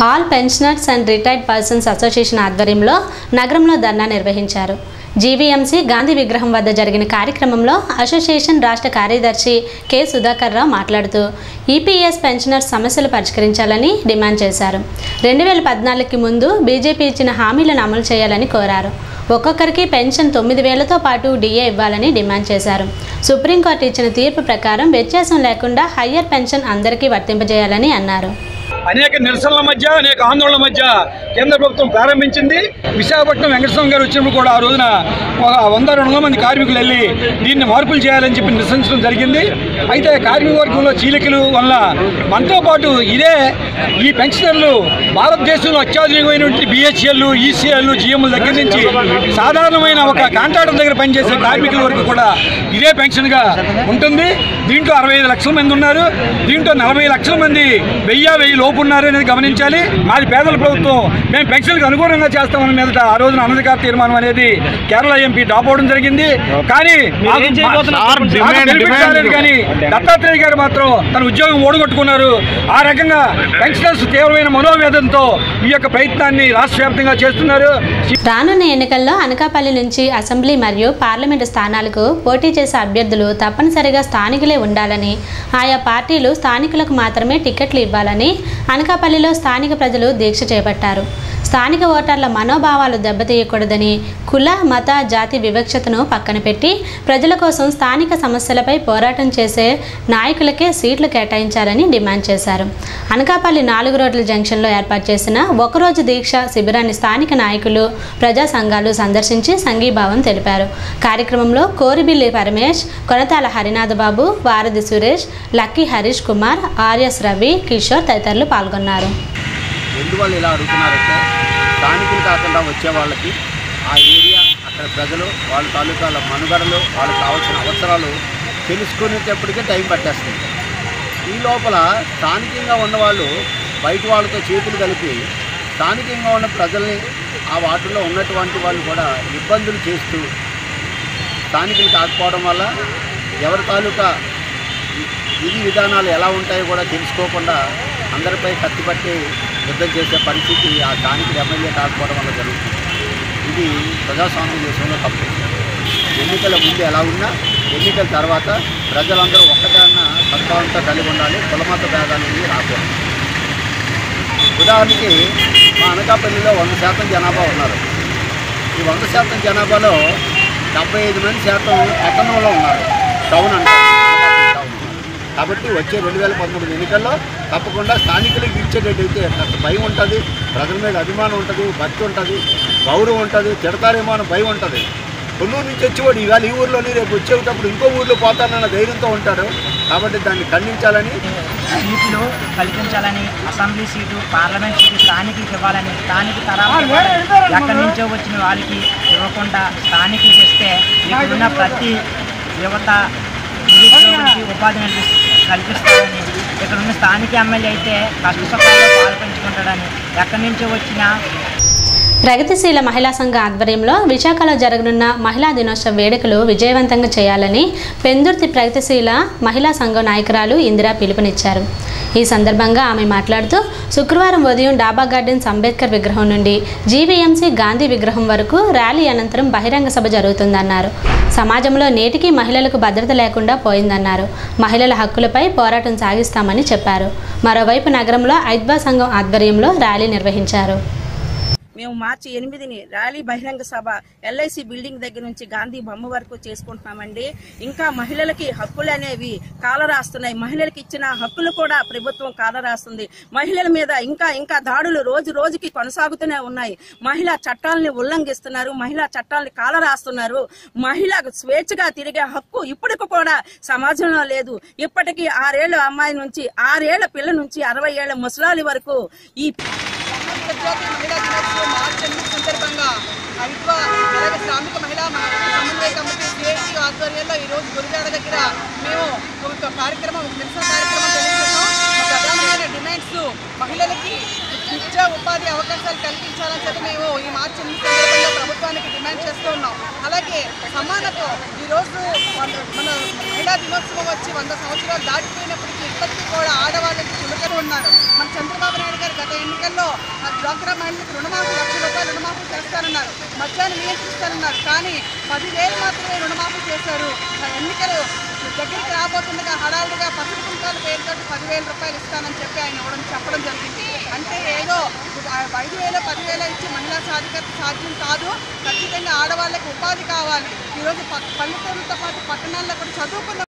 all pensioners and retired persons association ఆధ్వర్యంలో నగరంలో ధర్నా నిర్వహించారు జీవీఎంసీ గాంధీ విగ్రహం వద్ద జరిగిన కార్యక్రమంలో అసోసియేషన్ రాష్ట్ర కార్యదర్శి కె సుధాకర్ రావు మాట్లాడుతూ ఈపీఎస్ పెన్షనర్స్ సమస్యలు పరిష్కరించాలని డిమాండ్ చేశారు రెండు వేల పద్నాలుగుకి ముందు బీజేపీ ఇచ్చిన హామీలను అమలు చేయాలని కోరారు ఒక్కొక్కరికి పెన్షన్ తొమ్మిది వేలతో పాటు డిఏ ఇవ్వాలని డిమాండ్ చేశారు సుప్రీంకోర్టు ఇచ్చిన తీర్పు ప్రకారం వ్యత్యాసం లేకుండా హయ్యర్ పెన్షన్ అందరికీ వర్తింపజేయాలని అన్నారు అనేక నిరసనల మధ్య అనేక ఆందోళనల మధ్య కేంద్ర ప్రభుత్వం ప్రారంభించింది విశాఖపట్నం వెంకటస్వామి గారు వచ్చినప్పుడు కూడా ఆ రోజున ఒక వంద రెండు వందల మంది కార్మికులు వెళ్ళి దీన్ని మార్పులు చేయాలని చెప్పి నిరసించడం జరిగింది అయితే కార్మిక వర్గంలో చీలికలు వల్ల మనతో పాటు ఇదే ఈ పెన్షనర్లు భారతదేశంలో అత్యాధునికమైనటువంటి బిహెచ్ఎల్ ఈసీఎల్ జిఎంల దగ్గర నుంచి సాధారణమైన ఒక కాంట్రాక్టర్ దగ్గర పనిచేసే కార్మికుల వరకు కూడా ఇదే పెన్షన్గా ఉంటుంది దీంట్లో అరవై ఐదు లక్షల మంది ఉన్నారు దీంట్లో నలభై లక్షల మంది వెయ్యి వెయ్యి లోపు ఉన్నారు అనేది గమనించాలి మాది పేదల ప్రభుత్వం మేము పెన్షన్లకు అనుగుణంగా చేస్తామని మీదట ఆ రోజున అనధికార తీర్మానం అనేది కేరళ ఎంపీ డ్రాప్ అవడం జరిగింది కానీ మాకు- మాకు benefit రాలేదు కానీ దత్తాత్రేయ గారు మాత్రం తన ఉద్యోగం ఓడగొట్టుకున్నారు ఆ రకంగా పెన్షనర్స్ తీవ్రమైన మనోవేదంతో ఈ యొక్క ప్రయత్నాన్ని రాష్ట్ర వ్యాప్తంగా చేస్తున్నారు రానున్న ఎన్నికల్లో అనకాపల్లి నుంచి అసెంబ్లీ మరియు పార్లమెంటు స్థానాలకు పోటీ చేసే అభ్యర్థులు తప్పనిసరిగా స్థానికులే ఉండాలని ఆయా పార్టీలు స్థానికులకు మాత్రమే టికెట్లు ఇవ్వాలని అనకాపల్లిలో స్థానిక ప్రజలు దీక్ష చేపట్టారు స్థానిక ఓటర్ల మనోభావాలు దెబ్బతీయకూడదని కుల మత జాతి వివక్షతను పక్కన పెట్టి ప్రజల కోసం స్థానిక సమస్యలపై పోరాటం చేసే నాయకులకే సీట్లు కేటాయించాలని డిమాండ్ చేశారు అనకాపల్లి నాలుగు రోడ్ల జంక్షన్లో ఏర్పాటు చేసిన ఒకరోజు దీక్ష శిబిరాన్ని స్థానిక నాయకులు ప్రజా సంఘాలు సందర్శించి సంఘీభావం తెలిపారు కార్యక్రమంలో కోరిబిల్లి పరమేష్ కొనతాల హరినాథ్ బాబు వారధి సురేష్ లక్కీ హరీష్ కుమార్ ఆర్ఎస్ రవి కిషోర్ తదితరులు పాల్గొన్నారు ఎందువల్ల ఇలా అడుగుతున్నారంటే స్థానికులు కాకుండా వచ్చే వాళ్ళకి ఆ ఏరియా అక్కడ ప్రజలు వాళ్ళ తాలూకాల మనుగడలు వాళ్ళకి కావాల్సిన అవసరాలు తెలుసుకునేటప్పటికే టైం పట్టేస్తుంది ఈ లోపల స్థానికంగా ఉన్నవాళ్ళు బయట వాళ్ళతో చేతులు కలిపి స్థానికంగా ఉన్న ప్రజల్ని ఆ వార్డులో ఉన్నటువంటి వాళ్ళు కూడా ఇబ్బందులు చేస్తూ స్థానికులు కాకపోవడం వల్ల ఎవరి తాలూకా విధి విధానాలు ఎలా ఉంటాయో కూడా తెలుసుకోకుండా అందరిపై కత్తిపట్టి యుద్ధం చేసే పరిస్థితి ఆ స్థానిక ఎమ్మెల్యే కాకపోవడం వల్ల జరుగుతుంది ఇది ప్రజాస్వామ్య దేశంలో తప్పు ఎన్నికల ముందు ఎలా ఉన్నా ఎన్నికల తర్వాత ప్రజలందరూ ఒక్కదాన్న సత్తావంతో కలిగి ఉండాలి కులమత భేదాలు ఇవి రాకూడదు ఉదాహరణకి మా అనకాపల్లిలో వంద శాతం జనాభా ఉన్నారు ఈ వంద శాతం జనాభాలో డెబ్బై ఐదు మంది శాతం పట్టణంలో ఉన్నారు టౌన్ అంటారు అనకాపల్లి టౌన్ కాబట్టి వచ్చే రెండు వేల పంతొమ్మిది ఎన్నికల్లో తప్పకుండా స్థానికులకు ఇచ్చేటట్టయితే కాస్త భయం ఉంటుంది ప్రజల మీద అభిమానం ఉంటుంది భక్తి ఉంటుంది గౌరవం ఉంటుంది తిడతారేమో అని భయం ఉంటుంది కొల్లూరు నుంచి వచ్చేవాడు ఇవాళ ఈ ఊర్లోని రేపు వచ్చేటప్పుడు ఇంకో ఊర్లో పోతానన్న ధైర్యంతో ఉంటాడు కాబట్టి దాన్ని ఖండించాలని సీట్లు కల్పించాలని అసెంబ్లీ సీటు పార్లమెంట్ సీటు స్థానికులకు ఇవ్వాలని స్థానిక తరాలకు ఎక్కడి నుంచో వచ్చిన వాళ్ళకి ఇవ్వకుండా స్థానికులకు ఇస్తే ఇక్కడున్న ప్రతి యువత నిరుద్యోగులకి ఉపాధి కల్పిస్ కల్పిస్తారని ఇక్కడ ఉన్న స్థానిక ఎమ్మెల్యే అయితే కష్ట సుఖాల్లో పాల్పంచుకుంటాడని ఎక్కడి నుంచో వచ్చిన ప్రగతిశీల మహిళా సంఘ ఆధ్వర్యంలో విశాఖలో జరగనున్న మహిళా దినోత్సవ వేడుకలు విజయవంతంగా చేయాలని పెందుర్తి ప్రగతిశీల మహిళా సంఘం నాయకురాలు ఇందిరా పిలుపునిచ్చారు ఈ సందర్భంగా ఆమె మాట్లాడుతూ శుక్రవారం ఉదయం డాబా గార్డెన్స్ అంబేద్కర్ విగ్రహం నుండి జీవీఎంసీ గాంధీ విగ్రహం వరకు ర్యాలీ అనంతరం బహిరంగ సభ జరుగుతుందన్నారు సమాజంలో నేటికి మహిళలకు భద్రత లేకుండా పోయిందన్నారు మహిళల హక్కులపై పోరాటం సాగిస్తామని చెప్పారు మరోవైపు నగరంలో ఐద్వా సంఘం ఆధ్వర్యంలో ర్యాలీ నిర్వహించారు మేము మార్చి ఎనిమిదిని ర్యాలీ బహిరంగ సభ ఎల్ఐసి బిల్డింగ్ దగ్గర నుంచి గాంధీ బొమ్మ వరకు చేసుకుంటున్నామండి ఇంకా మహిళలకి హక్కులు అనేవి కాలరాస్తున్నాయి మహిళలకు ఇచ్చిన హక్కులు కూడా ప్రభుత్వం కాలరాస్తుంది మహిళల మీద ఇంకా ఇంకా దాడులు రోజు రోజుకి కొనసాగుతూనే ఉన్నాయి మహిళా చట్టాలని ఉల్లంఘిస్తున్నారు మహిళా చట్టాలని కాలరాస్తున్నారు మహిళ స్వేచ్ఛగా తిరిగే హక్కు ఇప్పటికి కూడా సమాజంలో లేదు ఇప్పటికీ ఆరేళ్ల అమ్మాయి నుంచి ఆరేళ్ల పిల్ల నుంచి అరవై ఏళ్ల ముసలాలి వరకు ఈ అంతర్జాతీయ మహిళా దినోత్సవం మార్చి ఎనిమిది సందర్భంగా ఐద్వా అలాగే శ్రామిక మహిళా సమన్వయ కమిటీ సిఐటి ఆధ్వర్యంలో ఈ రోజు గురిజాడ దగ్గర మేము ఒక కార్యక్రమం ఒక నిరసన కార్యక్రమం తెలియజేసాం మా ప్రధానమైన డిమాండ్స్ మహిళలకి విద్యా ఉపాధి అవకాశాలు కల్పించాలని చెప్పి మేము ఈ మార్చి ఎనిమిది సందర్భంగా ప్రభుత్వానికి డిమాండ్ చేస్తూ ఉన్నాం అలాగే సమానత్వం ఈ రోజు మన- మన మహిళా దినోత్సవం వచ్చి వంద సంవత్సరాలు దాటిపోయినప్పటికీ ఇప్పటికీ కూడా ఆడవాళ్ళకి చులకన ఉన్నారు మన చంద్రబాబు నాయుడు గారు గత ఎన్నికల్లో డ్వాక్రా మహిళలకు రుణమాఫీ లక్ష రూపాయలు రుణమాఫీ చేస్తారన్నారు మద్యాన్ని నియంత్రిస్తారన్నారు కానీ పదివేలు మాత్రమే రుణమాఫీ చేశారు ఆ ఎన్నికలు దగ్గరికి రాబోతుండగా హడావుడిగా పసుపు కుంకాల పేరుతో పదివేల రూపాయలు ఇస్తానని చెప్పి ఆయన ఇవ్వడం చెప్పడం జరిగింది అంటే ఏదో ఐదు వేలు పదివేలు ఇచ్చి మహిళా సాధికారత సాధ్యం కాదు ఖచ్చితంగా ఆడవాళ్ళకి ఉపాధి కావాలి ఈరోజు ప- పల్లెటూరులతో పాటు పట్టణాల్లో కూడా చదువుకున్న